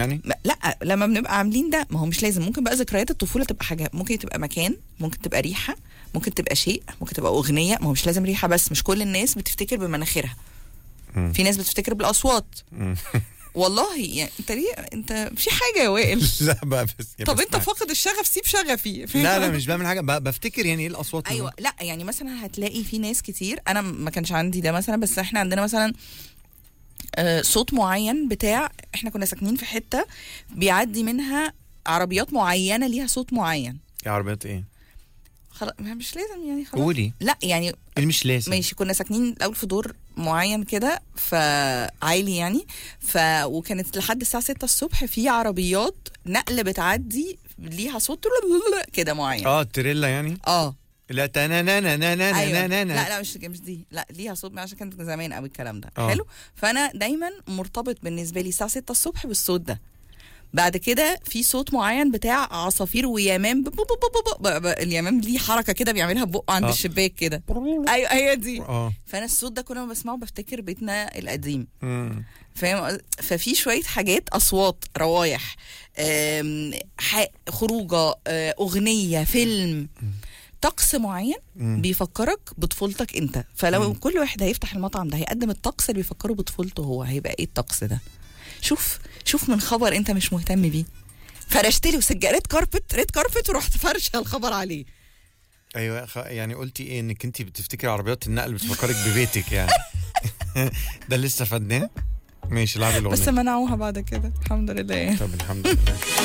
يعني ما- لا لما بنبقى عاملين ده ما هو مش لازم ممكن بقى ذكريات الطفوله تبقى حاجه ممكن تبقى مكان ممكن تبقى ريحه ممكن تبقى شيء ممكن تبقى اغنيه ما هو مش لازم ريحه بس مش كل الناس بتفتكر بمناخيرها مم. في ناس بتفتكر بالاصوات مم. والله يعني انت ليه انت في حاجه يا وائل لا بقى بس يا طب بس انت فاقد الشغف سيب شغفي لا لا مش بعمل حاجه ب- بفتكر يعني ايه الاصوات اللي ايوه لا يعني مثلا هتلاقي في ناس كتير انا ما كانش عندي ده مثلا بس احنا عندنا مثلا آه، صوت معين بتاع احنا كنا ساكنين في حته بيعدي منها عربيات معينه ليها صوت معين يا عربيات ايه خلاص ما مش لازم يعني خلاص قولي لا يعني اللي مش لازم ماشي كنا ساكنين الاول في دور معين كده فعالي يعني ف وكانت لحد الساعه 6 الصبح في عربيات نقل بتعدي ليها صوت كده معين اه التريلا يعني اه لا تانا ايوه لا لا مش مش دي لا ليها صوت عشان كانت زمان قوي الكلام ده آه. حلو فانا دايما مرتبط بالنسبه لي الساعه 6 الصبح بالصوت ده بعد كده في صوت معين بتاع عصافير ويمام ب- ب- ب- ب- ب- ب- اليمام ليه حركه كده بيعملها ببقه عند آه. الشباك كده ايوه هي دي اه فانا الصوت ده كل ما بسمعه بفتكر بيتنا القديم مم. فاهم قصد- ففي شويه حاجات اصوات روايح آم، ح- خروجه آه، اغنيه فيلم طقس معين مم. بيفكرك بطفولتك انت فلو مم. كل واحد هيفتح المطعم ده هيقدم الطقس اللي بيفكره بطفولته هو هيبقى ايه الطقس ده شوف شوف من خبر انت مش مهتم بيه فرشت لي وسجل ريد كاربت ريد كاربت ورحت فرشه الخبر عليه ايوه خ- يعني قلتي ايه انك انت بتفتكري عربيات النقل بتفكرك ببيتك يعني ده اللي استفدناه ماشي لعب الاغنيه بس منعوها بعد كده الحمد لله طب الحمد لله